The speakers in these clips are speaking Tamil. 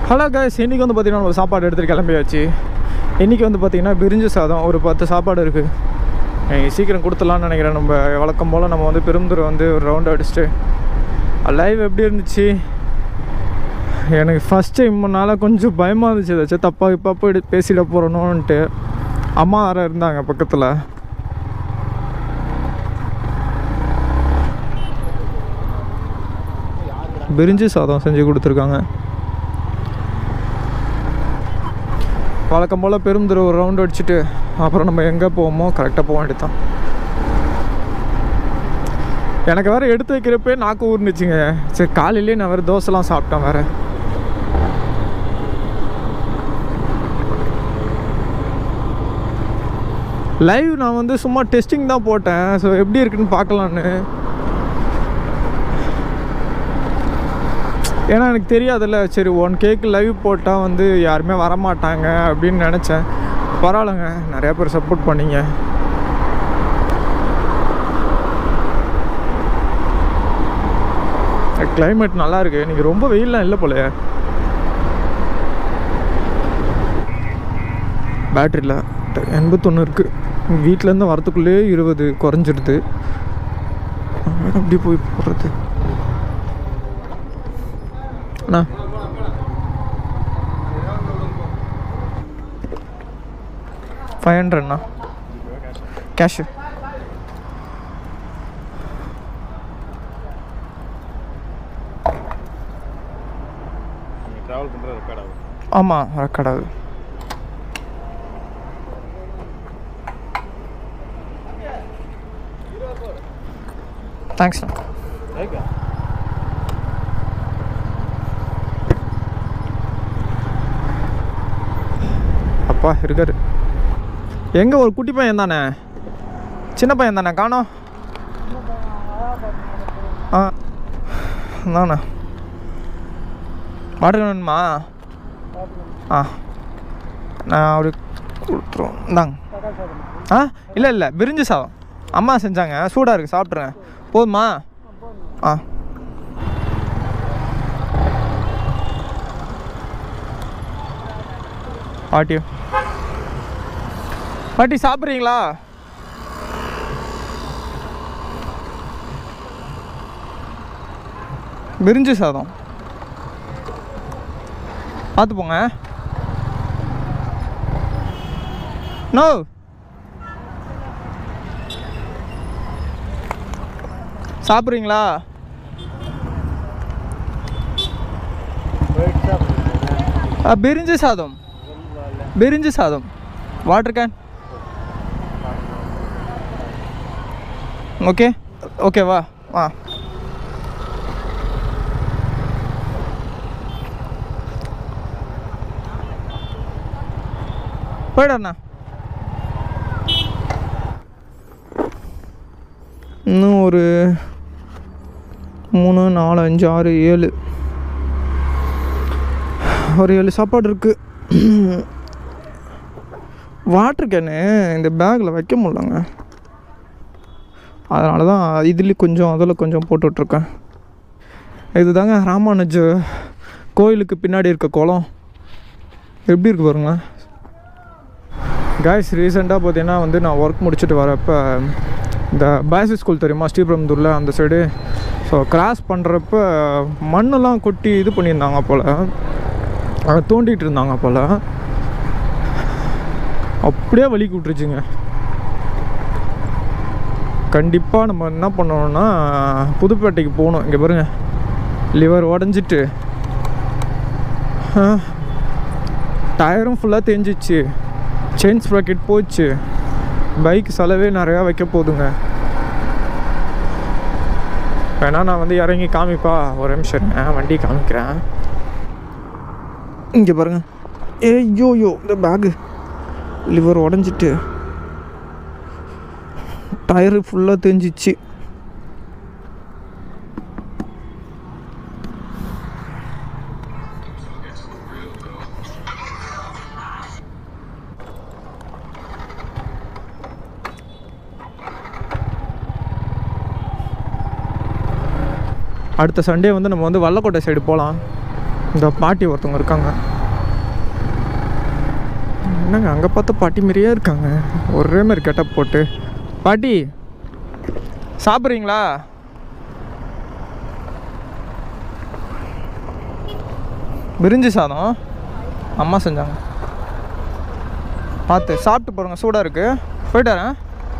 ஹலோ கைஸ் இன்றைக்கி வந்து பார்த்திங்கன்னா நம்ம சாப்பாடு எடுத்துகிட்டு கிளம்பியாச்சு இன்றைக்கி வந்து பார்த்திங்கன்னா பிரிஞ்சு சாதம் ஒரு பத்து சாப்பாடு இருக்குது சீக்கிரம் கொடுத்துடலான்னு நினைக்கிறேன் நம்ம வழக்கம் போல் நம்ம வந்து பெருந்துரை வந்து ஒரு ரவுண்ட் அடிச்சுட்டு லைவ் எப்படி இருந்துச்சு எனக்கு ஃபஸ்ட் டைம்னால கொஞ்சம் பயமாக இருந்துச்சு ஏதாச்சும் தப்பாக இப்போ போய் பேசிட போகிறோன்னுட்டு அம்மா வேறு இருந்தாங்க பக்கத்தில் பிரிஞ்சு சாதம் செஞ்சு கொடுத்துருக்காங்க வழக்கம் போல் பெருந்துரு ஒரு ரவுண்ட் அடிச்சுட்டு அப்புறம் நம்ம எங்கே போவோமோ கரெக்டாக போக வேண்டியதான் எனக்கு வேறு எடுத்து வைக்கிறப்பே நாக்கு ஊர்னுச்சுங்க சரி காலையிலேயே நான் வேறு தோசைலாம் சாப்பிட்டேன் வேறு லைவ் நான் வந்து சும்மா டெஸ்டிங் தான் போட்டேன் ஸோ எப்படி இருக்குன்னு பார்க்கலான்னு ஏன்னா எனக்கு தெரியாதுல்ல சரி ஒன் கேக்கு லைவ் போட்டால் வந்து யாருமே வரமாட்டாங்க அப்படின்னு நினச்சேன் பரவாயில்லைங்க நிறையா பேர் சப்போர்ட் பண்ணீங்க கிளைமேட் நல்லா இருக்கு இன்னைக்கு ரொம்ப வெயில்லாம் இல்லை போல பேட்டரியில் எண்பத்தொன்று இருக்குது வீட்டிலேருந்து வரத்துக்குள்ளேயே இருபது குறைஞ்சிடுது அப்படி போய் போடுறது அண்ணா ஃபைவ் ஹண்ட்ரட்ண்ணா கேஷு ட்ராவல் பண்ணுறது ரெக்கார்ட் ஆகும் ஆமாம் ரெக்கார்ட் ஆகுது தேங்க்ஸ்ண்ணா ஓகே அப்பா இருக்காரு எங்கே ஒரு குட்டி பையன் தானே சின்ன பையன் தானே காணோம் ஆ தானே வாட்டர் வேணுமா ஆ நான் அப்படி கொடுத்துருவோம் இந்தாங்க ஆ இல்லை இல்லை பிரிஞ்சு சாதம் அம்மா செஞ்சாங்க சூடாக இருக்குது சாப்பிட்றேன் போதுமா ஆ பாட்டி பாட்டி சாப்பிட்றீங்களா பிரிஞ்சு சாதம் பார்த்து போங்க நோ சாப்பிட்றீங்களா ஆ, பிரிஞ்சு சாதம் பிரிஞ்சு சாதம் வாட்டர் கேன் ஓகே ஓகேவா ஆ போயிடண்ணா இன்னும் ஒரு மூணு நாலு அஞ்சு ஆறு ஏழு ஒரு ஏழு சாப்பாடு இருக்குது வாட்டர் கேனு இந்த பேக்கில் வைக்க முடியலங்க அதனால தான் இதுலேயும் கொஞ்சம் அதில் கொஞ்சம் போட்டுட்ருக்கேன் இதுதாங்க ராமானுஜ கோயிலுக்கு பின்னாடி இருக்க குளம் எப்படி இருக்கு பாருங்களேன் காய்ஸ் ரீசெண்டாக பார்த்தீங்கன்னா வந்து நான் ஒர்க் முடிச்சுட்டு வரப்போ இந்த பாய்ஸ் ஸ்கூல் தெரியுமா ஸ்ரீபெரும்புதூரில் அந்த சைடு ஸோ கிராஸ் பண்ணுறப்ப மண்ணெல்லாம் கொட்டி இது பண்ணியிருந்தாங்க போல் அதை தோண்டிகிட்டு இருந்தாங்க போல் அப்படியே வலிக்கு விட்டுருச்சுங்க கண்டிப்பாக நம்ம என்ன பண்ணணும்னா புதுப்பேட்டைக்கு போகணும் இங்கே பாருங்க லிவர் உடஞ்சிட்டு டயரும் ஃபுல்லாக தேஞ்சிச்சு செயின் ஸ்ப்ராக்கெட் போச்சு பைக் செலவே நிறையா வைக்க போகுதுங்க வேணா நான் வந்து இறங்கி காமிப்பா ஒரு நிமிஷம் இருங்க வண்டி காமிக்கிறேன் இங்கே பாருங்க ஏய்யோ யோ இந்த பேகு லிவர் உடஞ்சிட்டு டயரு ஃபுல்லாக தெரிஞ்சிச்சு அடுத்த சண்டே வந்து நம்ம வந்து வல்லக்கோட்டை சைடு போகலாம் இந்த பாட்டி ஒருத்தவங்க இருக்காங்க என்னங்க அங்கே பார்த்த பாட்டி மாதிரியே இருக்காங்க ஒரே மாதிரி கெட்டப் போட்டு பாட்டி சாப்பிட்றீங்களா பிரிஞ்சி சாதம் அம்மா செஞ்சாங்க பார்த்து சாப்பிட்டு பாருங்க சூடாக இருக்கு போயிட்டு வரேன்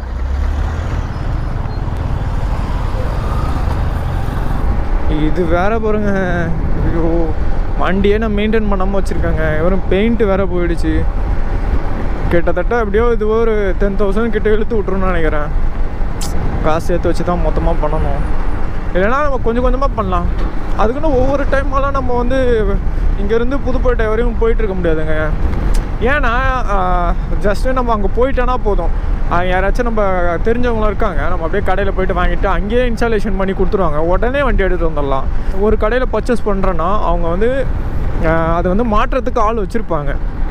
இது வேற பாருங்க ஐயோ வண்டியே நான் மெயின்டைன் பண்ணாமல் வச்சுருக்காங்க வெறும் பெயிண்ட்டு வேற போயிடுச்சு கிட்டத்தட்ட எப்படியோ இது ஒரு டென் தௌசண்ட் கிட்ட இழுத்து விட்ருன்னு நினைக்கிறேன் காசு சேர்த்து வச்சு தான் மொத்தமாக பண்ணணும் இல்லைன்னா நம்ம கொஞ்சம் கொஞ்சமாக பண்ணலாம் அதுக்குன்னு ஒவ்வொரு டைமெல்லாம் நம்ம வந்து இங்கேருந்து புதுப்பேட்டை வரையும் போயிட்டு இருக்க முடியாதுங்க ஏன்னா ஜஸ்ட்டு நம்ம அங்கே போயிட்டோன்னா போதும் ஆஹ் யாராச்சும் நம்ம தெரிஞ்சவங்களும் இருக்காங்க நம்ம அப்படியே கடையில் போயிட்டு வாங்கிட்டு அங்கேயே இன்ஸ்டாலேஷன் பண்ணி கொடுத்துருவாங்க உடனே வண்டி எடுத்துகிட்டு வந்துடலாம் ஒரு கடையில் பர்ச்சேஸ் பண்ணுறோன்னா அவங்க வந்து ஆஹ் அதை வந்து மாற்றுறதுக்கு ஆள் வச்சுருப்பாங்க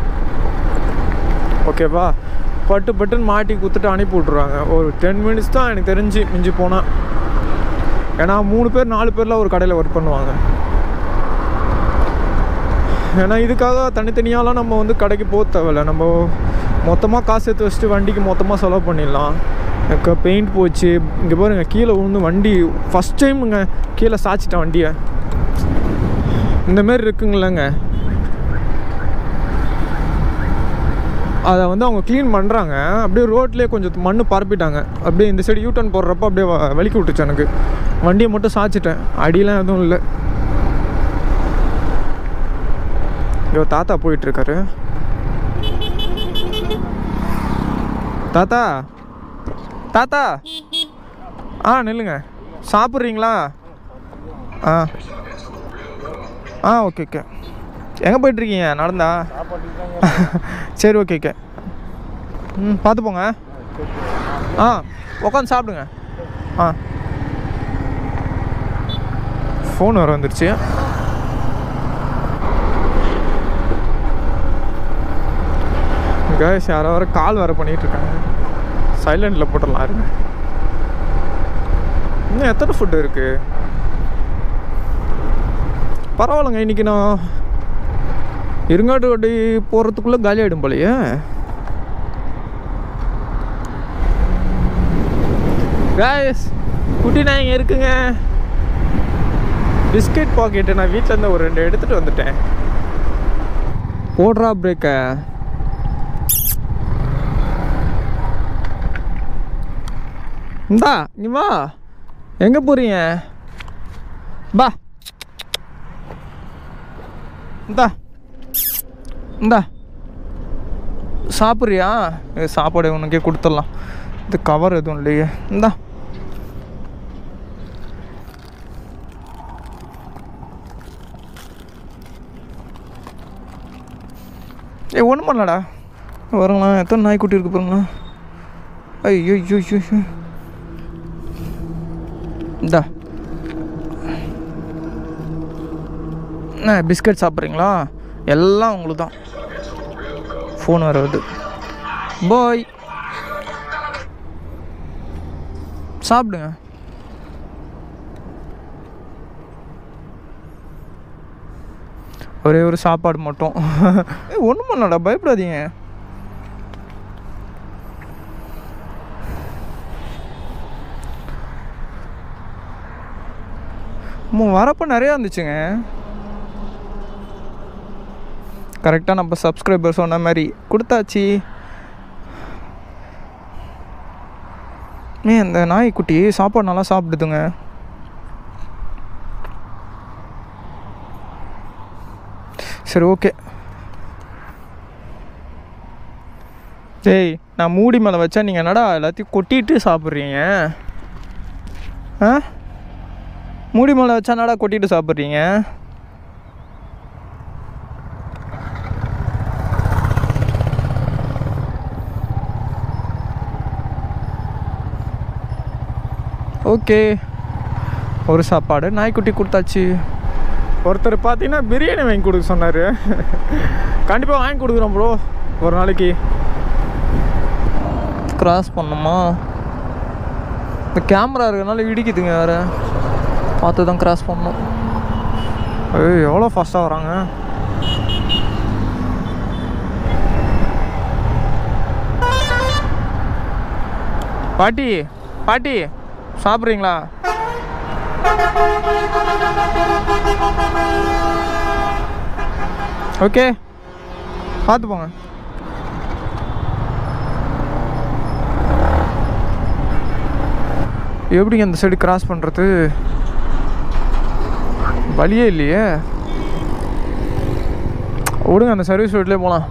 ஓகேவா பட்டு பட்டுன்னு மாட்டி குத்துட்டு அனுப்பி விட்ருவாங்க ஒரு டென் மினிட்ஸ் தான் எனக்கு தெரிஞ்சு மிஞ்சி போனால் ஏன்னா மூணு பேர் நாலு பேர்லாம் ஒரு கடையில் ஒர்க் பண்ணுவாங்க ஏன்னா இதுக்காக தனித்தனியாலாம் நம்ம வந்து கடைக்கு போக தேவையில்ல நம்ம மொத்தமாக காசு எடுத்து வச்சுட்டு வண்டிக்கு மொத்தமாக செலவு பண்ணிடலாம் எனக்கு பெயிண்ட் போச்சு இங்கே பாருங்க கீழே விழுந்து வண்டி ஃபஸ்ட் டைமுங்க கீழே சாய்ச்சிட்டேன் வண்டியை இந்தமாரி இருக்குங்களேங்க அதை வந்து அவங்க க்ளீன் பண்ணுறாங்க அப்படியே ரோட்லேயே கொஞ்சம் மண் பரப்பிட்டாங்க அப்படியே இந்த சைடு யூட்டர்ன் போடுறப்ப அப்படியே வ- வலிக்கி விட்டுச்சு எனக்கு வண்டியை மட்டும் சாய்ச்சிட்டேன் அடியெலாம் எதுவும் இல்லை ஐயோ தாத்தா போயிட்டுருக்காரு தாத்தா தாத்தா ஆ நில்லுங்க சாப்பிட்றீங்களா ஆ ஆ ஓகே ஓகே எங்கே போயிட்டுருக்கீங்க நடந்தா சரி ஓகே ஓகே ம் பார்த்து போங்க ஆ உட்காந்து சாப்பிடுங்க ஆ ஃபோன் வர வந்துருச்சு கேஸ் யாரோ வர கால் வேறு பண்ணிகிட்டு இருக்காங்க சைலண்டில் போட்டுடலாம் இருங்க இன்னும் எத்தனை ஃபுட்டு இருக்குது பரவாயில்லைங்க இன்றைக்கி நான் இருங்காட்டுக்கோட்டை போகிறதுக்குள்ளே காலி ஆகிடும் போலையே காய்ஸ் குட்டி நான் இங்கே இருக்குங்க பிஸ்கெட் பாக்கெட்டு நான் வீட்டில் இருந்து ஒரு ரெண்டு எடுத்துகிட்டு வந்துட்டேன் போடுறா பிரேக்க இந்தா நீ வா எங்கே போகிறீங்க பா இந்தா இந்தா சாப்பிட்றியா இது சாப்பாடு உனக்கே கொடுத்துடலாம் இது கவர் எதுவும் இல்லையே இந்தா ஏ ஒன்றும் பண்ணலடா வருங்களா எத்தனை நாய்க்குட்டி இருக்கு பாருங்களா ஐயோ ஐயோ ஐயோ ஐயோ. இந்தா என்ன பிஸ்கட் சாப்பிட்றீங்களா எல்லாம் உங்களுக்கு தான் ஃபோன் வர வருது பாய் சாப்பிடுங்க ஒரே ஒரு சாப்பாடு மட்டும் ஒன்றும் பண்ணலடா பயப்படாதீங்க அம்மா வரப்போ நிறையா இருந்துச்சுங்க கரெக்டாக நம்ம சப்ஸ்கிரைபர் சொன்ன மாதிரி கொடுத்தாச்சு ஏ அந்த நாய்க்குட்டி சாப்பாடு நல்லா சாப்பிடுதுங்க சரி ஓகே டேய் நான் மூடி மேலே வச்சா நீங்கள் என்னடா எல்லாத்தையும் கொட்டிட்டு சாப்பிட்றீங்க ஆ மூடி மேலே வச்சா என்னடா கொட்டிட்டு சாப்பிட்றீங்க ஓகே ஒரு சாப்பாடு நாய்க்குட்டி கொடுத்தாச்சு ஒருத்தர் பார்த்தீங்கன்னா பிரியாணி வாங்கி கொடுக்க சொன்னார் கண்டிப்பாக வாங்கி கொடுக்குறோம் ப்ரோ ஒரு நாளைக்கு கிராஸ் பண்ணுமா இந்த கேமரா இருக்கிறதுனால இடிக்குதுங்க வேறு பார்த்து தான் கிராஸ் பண்ணணும் ஐயோ எவ்வளோ ஃபாஸ்ட்டாக வராங்க பாட்டி பாட்டி சாப்பிட்றீங்களா ஓகே பார்த்து போங்க எப்படிங்க அந்த சைடு கிராஸ் பண்ணுறது வழியே இல்லையே விடுங்க அந்த சர்வீஸ் ரோட்லேயே போகலாம்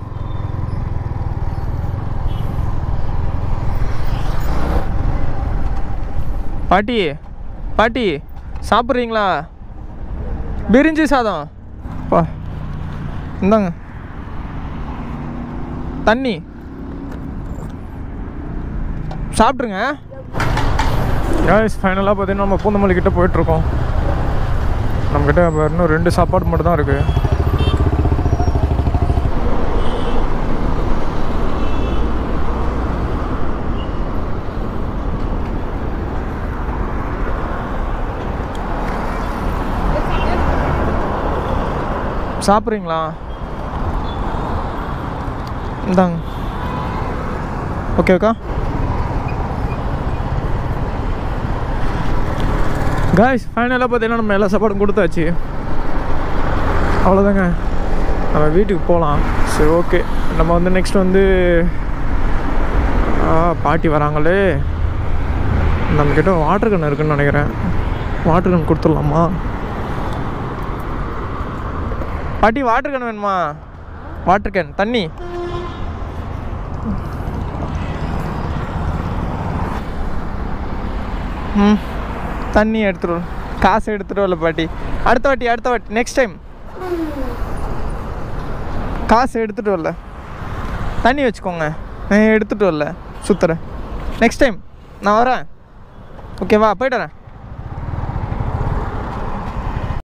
பாட்டி பாட்டி சாப்பிட்றீங்களா பிரிஞ்சி சாதம் பா இந்தாங்க தண்ணி சாப்பிட்ருங்க யாஸ் ஃபைனலாக பார்த்தீங்கன்னா நம்ம பூந்தமல்லி கிட்ட போயிட்டுருக்கோம் நம்மக்கிட்ட இப்போ இன்னும் ரெண்டு சாப்பாடு மட்டும் தான் இருக்குது சாப்பிட்றீங்களா இந்தாங்க ஓகே அக்கா காய்ஸ் ஃபைனலாக பார்த்தீங்கன்னா நம்ம எல்லா சாப்பாடும் கொடுத்தாச்சு அவ்வளோதாங்க நம்ம வீட்டுக்கு போகலாம் சரி ஓகே நம்ம வந்து நெக்ஸ்ட் வந்து ஆ பாட்டி வராங்களே நம்மக்கிட்ட வாட்டர் கன் இருக்குன்னு நினைக்கிறேன் வாட்டர் கன் கொடுத்துடலாமா பாட்டி வாட்டர் கேன் வேணுமா வாட்டர் கேன் தண்ணி ம் தண்ணி எடுத்துட்டு வர- காசு எடுத்துட்டு வரல பாட்டி அடுத்த வாட்டி அடுத்த வாட்டி நெக்ஸ்ட் டைம் காசு எடுத்துட்டு வரல தண்ணி வச்சுக்கோங்க நான் எடுத்துட்டு வரல சுத்துறேன் நெக்ஸ்ட் டைம் நான் வரேன் ஓகேவா போயிட்டு வரேன்